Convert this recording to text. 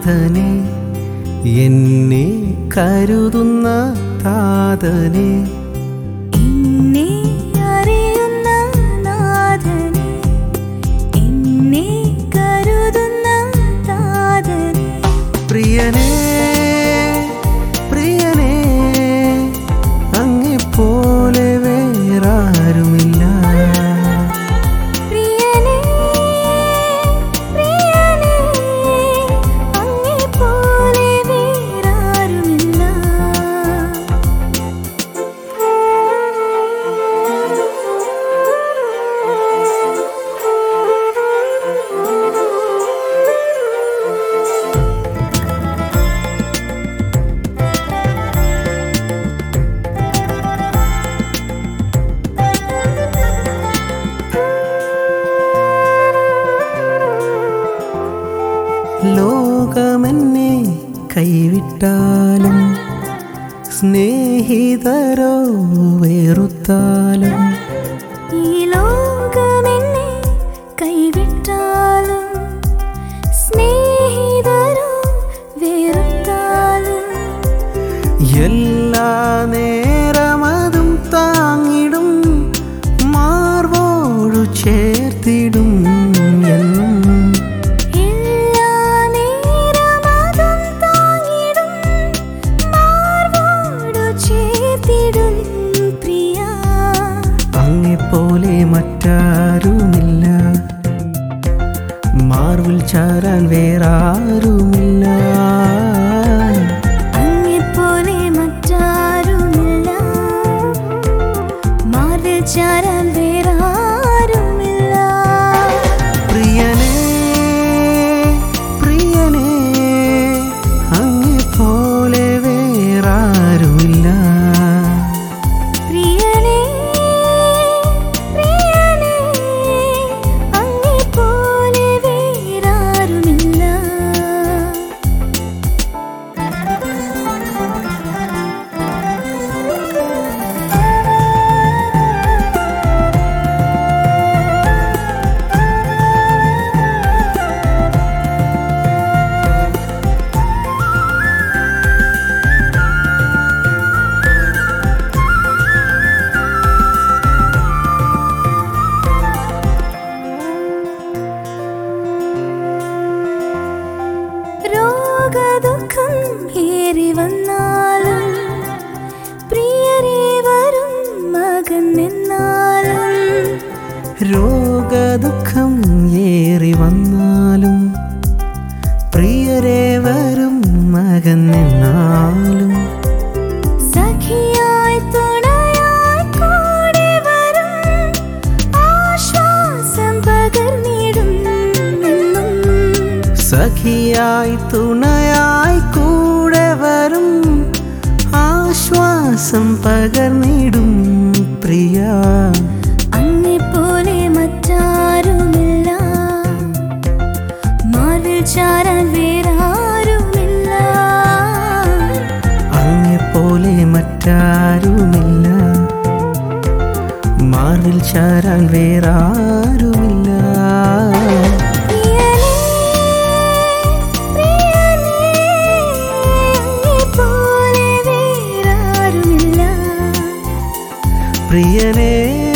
നാഥനെ എന്നെ കരുതുന്ന താതനെ എന്നെ അറിയുന്ന നാഥനെ എന്നെ കരുതുന്ന താതനെ പ്രിയനേ പ്രിയനേ അങ്ങെപ്പോലെ വേറാരുമില്ല പ്രിയനേ പ്രിയനേ അങ്ങെപ്പോലെ വേറാരുമില്ല ലോകമെന്നെ കൈവിട്ടാലും സ്നേഹിതരോ വേറുത്താലും ഈ ലോകമെന്നെ കൈവിട്ടാലും സ്നേഹിതരോ വെറുത്താലും എല്ലാ നേരമതും താങ്ങിടും മാർവോടു ചേർത്തിടും എന്നും എല്ലാ നേരമതും താങ്ങിടും മാർവോടു ചേർത്തിടും പ്രിയ അങ്ങെപ്പോലെ മറ്റാരുമില്ല മാർവിൽ ചാരാൻ വേറാരുമില്ല അങ്ങെപ്പോലെ മറ്റാരുമില്ല മാറിൽ ചാരാൻ വേറാരുമില്ല പ്രിയനേ പ്രിയനേ അങ്ങെപ്പോലെ വേറാരുമില്ല പ്രിയനേ പ്രിയനേ അങ്ങെപ്പോലെ വേറാരുമില്ല രോഗദുഃഖം ഏറി വന്നാലും പ്രിയരേ വരും മകൻ നിന്നാലും രോഗദുഃഖം ഏറി വന്നാലും പ്രിയരെ വരും മകൻ നിന്നാലും സഖിയായി തുണയായി കൂടെ വരും ആശ്വാസം പകർന്നിടും എന്നും സഖിയായി തുണയായി കൂടെ വരും ആശ്വാസം പകർന്നിടും പ്രിയ അങ്ങെപ്പോലെ മറ്റാരുമില്ല മാറിൽ ചാരാൻ വേറാരുമില്ല അങ്ങെപ്പോലെ മറ്റാരുമില്ല മാറിൽ ചാരാൻ വേറാരുമില്ല പ്രിയനേ പ്രിയനേ അങ്ങെപ്പോലെ വേറാരുമില്ല പ്രിയനേ